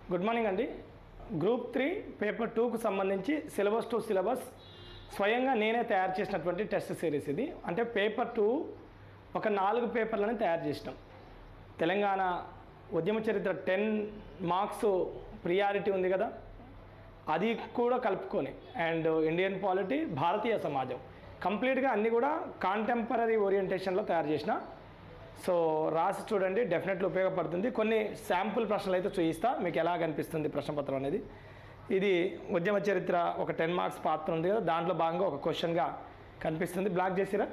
good morning అండి group three paper టూకు సంబంధించి సిలబస్ టు సిలబస్ స్వయంగా నేనే తయారు చేసినటువంటి టెస్ట్ సిరీస్ ఇది అంటే పేపర్ టూ ఒక నాలుగు పేపర్లను తయారు చేసినాం తెలంగాణ ఉద్యమ చరిత్ర టెన్ మార్క్స్ ప్రియారిటీ ఉంది కదా అది కూడా కలుపుకొని అండ్ ఇండియన్ పాలిటీ భారతీయ సమాజం కంప్లీట్గా అన్నీ కూడా కాంటెంపరీ ఓరియంటేషన్లో తయారు చేసిన సో రాసి చూడండి డెఫినెట్లీ ఉపయోగపడుతుంది కొన్ని శాంపుల్ ప్రశ్నలు అయితే చూపిస్తా మీకు ఎలా కనిపిస్తుంది ప్రశ్నపత్రం అనేది ఇది ఉద్యమ చరిత్ర ఒక టెన్ మార్క్స్ పాత్ర ఉంది కదా దాంట్లో భాగంగా ఒక క్వశ్చన్గా కనిపిస్తుంది బ్లాక్ చేసిరా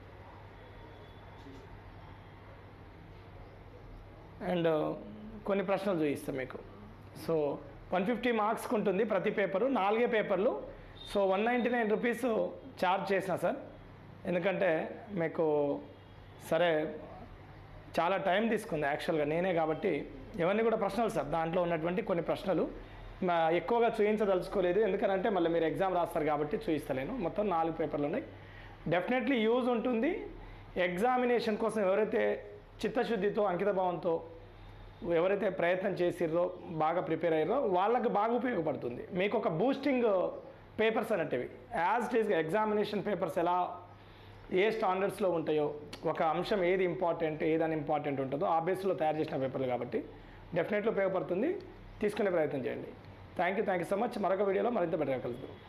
అండ్ కొన్ని ప్రశ్నలు చూపిస్తాం మీకు సో వన్ ఫిఫ్టీ మార్క్స్కి ఉంటుంది ప్రతి పేపరు నాలుగే పేపర్లు so one ninety nine rupees charge చేసిన సార్ ఎందుకంటే మీకు సరే చాలా టైం తీసుకుంది యాక్చువల్గా నేనే కాబట్టి ఇవన్నీ కూడా ప్రశ్నలు సార్ దాంట్లో ఉన్నటువంటి కొన్ని ప్రశ్నలు మా ఎక్కువగా చూపించదలుచుకోలేదు ఎందుకంటే మళ్ళీ మీరు ఎగ్జామ్ రాస్తారు కాబట్టి చూపిస్తలేను మొత్తం నాలుగు పేపర్లు ఉన్నాయి డెఫినెట్లీ యూజ్ ఉంటుంది ఎగ్జామినేషన్ కోసం ఎవరైతే చిత్తశుద్ధితో అంకితభావంతో ఎవరైతే ప్రయత్నం చేసిర్రో బాగా ప్రిపేర్ అయ్యారో వాళ్ళకి బాగా ఉపయోగపడుతుంది మీకు ఒక బూస్టింగ్ పేపర్స్ అనేటివి యాజ్ ఇట్ ఈస్గా ఎగ్జామినేషన్ పేపర్స్ ఎలా ఏ స్టాండర్డ్స్లో ఉంటాయో ఒక అంశం ఏది ఇంపార్టెంట్ ఏదని ఇంపార్టెంట్ ఉంటుందో ఆ బేస్లో తయారు చేసిన పేపర్లు కాబట్టి డెఫినెట్లీ ఉపయోగపడుతుంది తీసుకునే ప్రయత్నం చేయండి thank you thank you so much మరొక వీడియోలో మరింత బెటర్గా కలుద్దాం